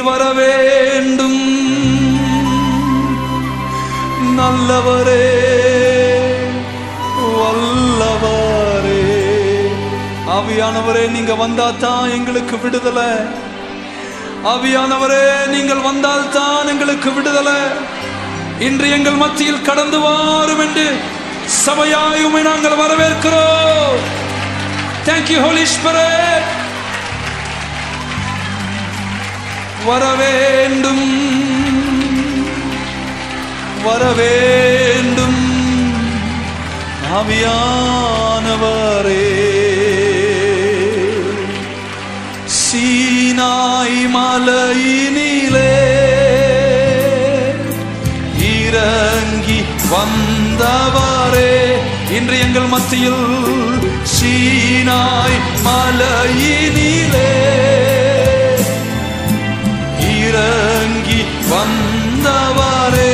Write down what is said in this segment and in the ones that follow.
நீர் வர வேண்டும் நல்லவரே வல்லவரே ஆவியானவரே நீங்க வந்தா தான் எங்களுக்கு விடுதலை ஆவியானவரே நீங்கள் வந்தால் தான் எங்களுக்கு விடுதலை இன்று எங்கள் மத்தியில் கடந்து வாரும் என்று சபையாய் உம்மை நாங்கள் வரவேற்கிறோம் தேங்க்யூ ஹோலி ஸ்பிரிட் வர வேண்டும் வர வேண்டும் ஆவியானவரே சீனாய் மலையினிலே இறங்கி வந்தவரே இன்று எங்கள் மத்தியில் சீனாய் மலையினிலே இறங்கி வந்தவரே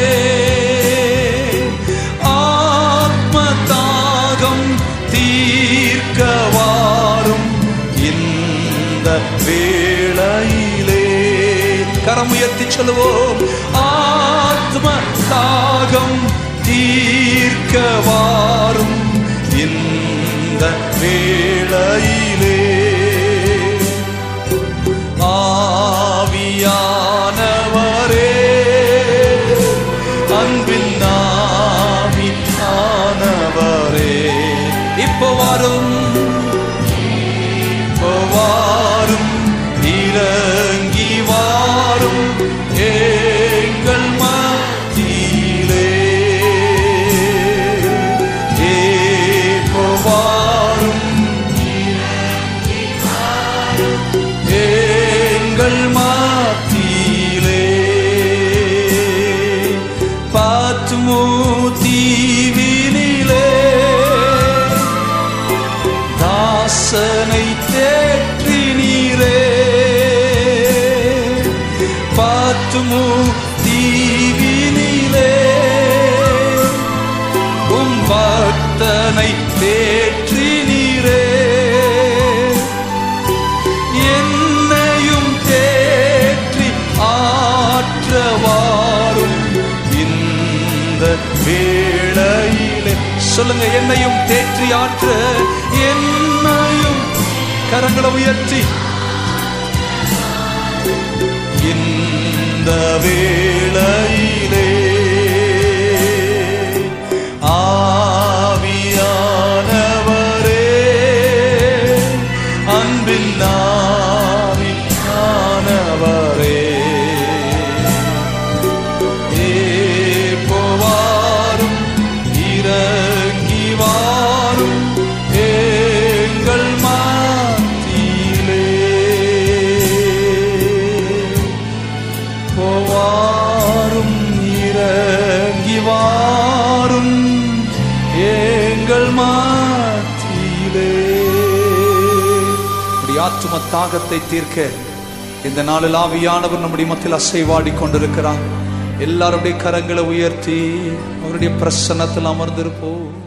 ஆத்ம தாகம் தீர்க்க வாரும் இந்த வேளையிலே கரம் உயர்த்தி சொல்லுவோம் ஆத்ம தாகம் தீர்க்க வாரும் இந்த வேளையிலே ஆவியானவரே அன்பின் நாவி ஆனவரே இப்போ வரும் இப்போ வாரும் இறங்கி வாரும் எங்கள் மத்தியிலே இப்போ வாரும் எங்கள் மாத்திலே பாத்துமோ தீவினிலே தாசனை தேற்றி நீரே பாத்துமோ தீவினிலே உம் பக்தனை தேற்றி நீரே என்னையும் தேற்றி ஆற்றவாரும் இந்த வேளையிலே சொல்லுங்க என்னையும் தேற்றி ஆற்ற என்னையும் கரங்களை உயர்த்தி இந்த வேளையிலே ஆவியானவரே அன்பின் நாவியானவரே ஏப்போவாரும் இறங்கி வாரும் எங்கள் மாத்தியிலே போவாரும் இறங்கி வாரும் எங்கள் மாத்தியிலே நம்முடைய ஆத்தும தாகத்தை தீர்க்க இந்த நாளில் ஆவியானவர் நம்முடைய மத்தியில் அசைவாடி கொண்டிருக்கிறார் எல்லாருடைய கரங்களை உயர்த்தி அவருடைய பிரசன்னத்தில் அமர்ந்திருப்போம்